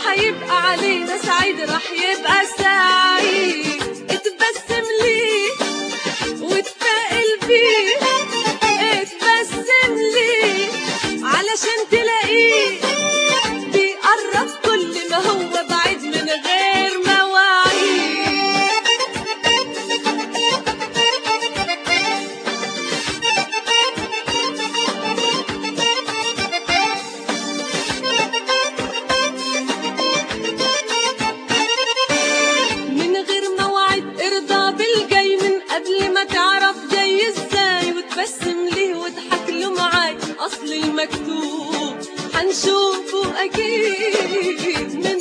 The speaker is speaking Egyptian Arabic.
هيبقى علينا سعيد راح يبقى سعيد اتبسم ليه واتفائل بيه اتبسم ليه علشان تلاقيه بيقرب كل ما هو بعيد من غير مواعيد من غير موعد ارضى بالجاي من قبل ما تعرف جاي ازاي وتبسم ليه واضحك له معاي اصل المكتوب هنشوفه اكيد من